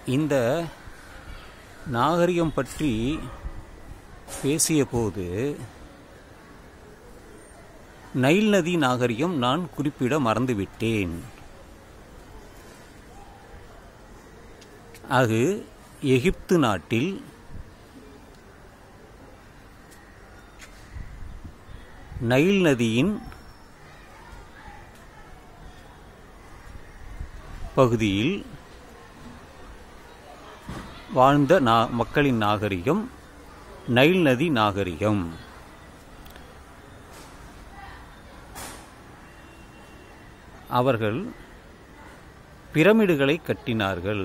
இந்த நாகரிகம் பற்றி பேசியபோது நைல் நதி நாகரிகம் நான் குறிப்பிட மறந்துவிட்டேன் அது எகிப்து நாட்டில் நைல் நதியின் பகுதியில் வாழ்ந்த நா மக்களின் நாகரிகம் நைல் நதி நாகரிகம் அவர்கள் பிரமிடுகளை கட்டினார்கள்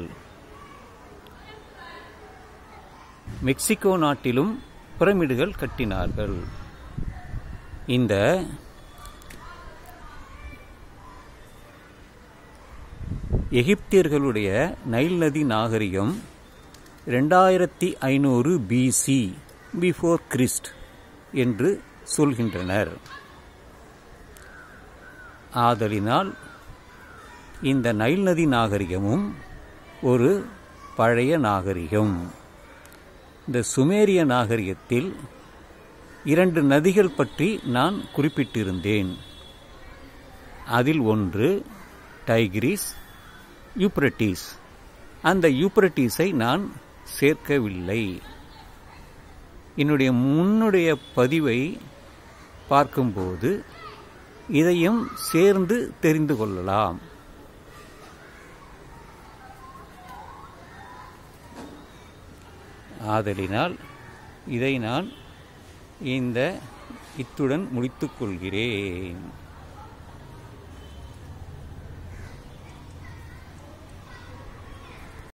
மெக்சிகோ நாட்டிலும் பிரமிடுகள் கட்டினார்கள் இந்த எகிப்தியர்களுடைய நைல் நதி நாகரிகம் ரெண்டாயிரத்தி ஐநூறு பிசி பிஃபோர் கிறிஸ்ட் என்று சொல்கின்றனர் ஆதலினால் இந்த நைல் நதி நாகரிகமும் ஒரு பழைய நாகரிகம் இந்த சுமேரிய நாகரிகத்தில் இரண்டு நதிகள் பற்றி நான் குறிப்பிட்டிருந்தேன் அதில் ஒன்று டைகிரிஸ் யூப்ரட்டிஸ் அந்த யூப்ரட்டிஸை நான் சேர்க்கவில்லை என்னுடைய முன்னுடைய பதிவை பார்க்கும்போது இதையும் சேர்ந்து தெரிந்து கொள்ளலாம் ஆதலினால் இதை நான் இந்த இத்துடன் முடித்துக்கொள்கிறேன்